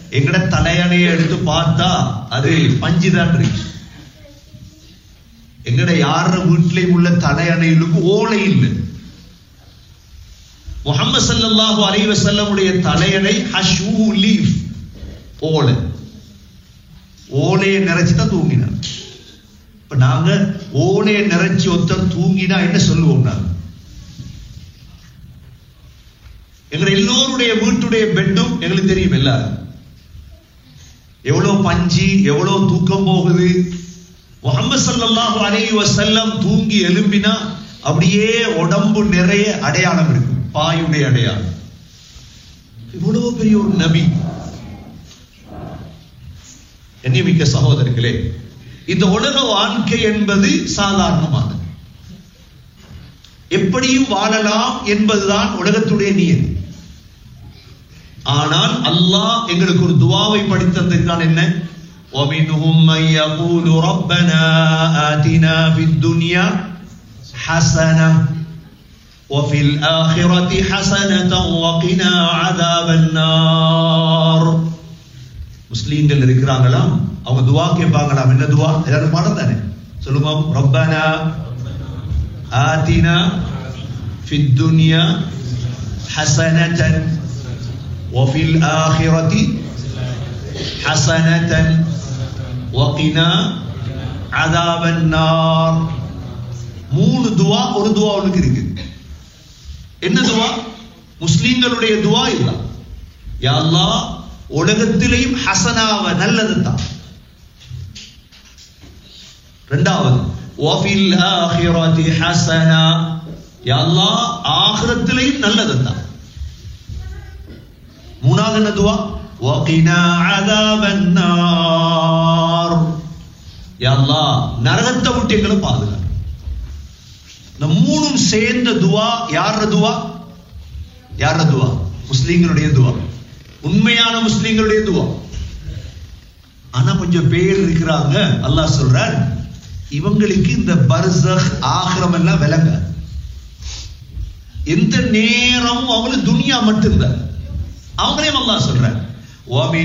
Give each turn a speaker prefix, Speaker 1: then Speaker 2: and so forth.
Speaker 1: எங்கட தலையணையை எடுத்து பார்த்தா அது பஞ்சு தான் இருக்கு எங்கட யார வீட்டிலையும் உள்ள தலையணைகளுக்கு ஓலை இல்லை முகமது ஸல்லல்லாஹு அலைஹி வஸல்லமுடைய தலையணை ஹஷூ லீஃப் ஓலை ஓலையை நிறைச்சு தான் தூங்கினார் இப்ப நாங்க ஓலையை நிறைச்சு ஒருத்தர் தூங்கினா என்ன சொல்லுவோம் நாங்க எங்க எல்லோருடைய வீட்டுடைய பெட்டும் எங்களுக்கு தெரியும் எல்லாரும் எவ்வளவு பஞ்சு எவ்வளவு தூக்கம் போகுது முகமது ஸல்லல்லாஹு அலைஹி வஸல்லம் தூங்கி எழும்பினா அப்படியே உடம்பு நிறைய அடையாளம் இருக்கும் பாயுடைய அடையாளம் இவ்வளவு பெரிய ஒரு நபி எண்ணிமிக்க சகோதரர்களே இந்த உலக வாழ்க்கை என்பது சாதாரணமானது எப்படியும் வாழலாம் என்பதுதான் உலகத்துடைய நியதி ஆனால் அல்லாஹ் எங்களுக்கு ஒரு துவாவை படித்ததற்கான என்ன ومنهم من يقول ربنا آتنا في الدنيا حسنة وفي الآخرة حسنة وقنا عذاب النار முஸ்லீம்கள் இருக்கிறாங்களாம் அவங்க துவா கேட்பாங்களாம் என்ன துவா எல்லாரும் பாடம் தானே சொல்லுங்க ரப்பனா ஆத்தினா في الدنيا حسنة وفي الآخرة حسنة وقنا عذاب النار மூணு துவா ஒரு துவா உனக்கு இருக்கு என்ன துவா முஸ்லீம்களுடைய துவா இல்ல யா அல்லாஹ் உலகத்திலேயும் ஹசனாவ நல்லது தான் ரெண்டாவது வஃபில் ஆஹிரதி ஹசனா யா அல்லாஹ் ஆகிரத்திலேயும் நல்லது தான் மூணாவது என்ன துவா வகினா அதாபன் நார் யா அல்லாஹ் நரகத்தை விட்டு எங்களை பாதுகாத்து இந்த மூணும் சேர்ந்த துவா யார துவா யார துவா முஸ்லீம்களுடைய துவா உண்மையான முஸ்லீம்களுடைய துவா ஆனா கொஞ்சம் பேர் இருக்கிறாங்க அல்லாஹ் சொல்றார் இவங்களுக்கு இந்த பர்சக் ஆகிரம் எல்லாம் விளங்க எந்த நேரமும் அவங்களுக்கு துனியா மட்டும்தான் அவங்களையும் அல்லாஹ் சொல்றார் وَمِنْ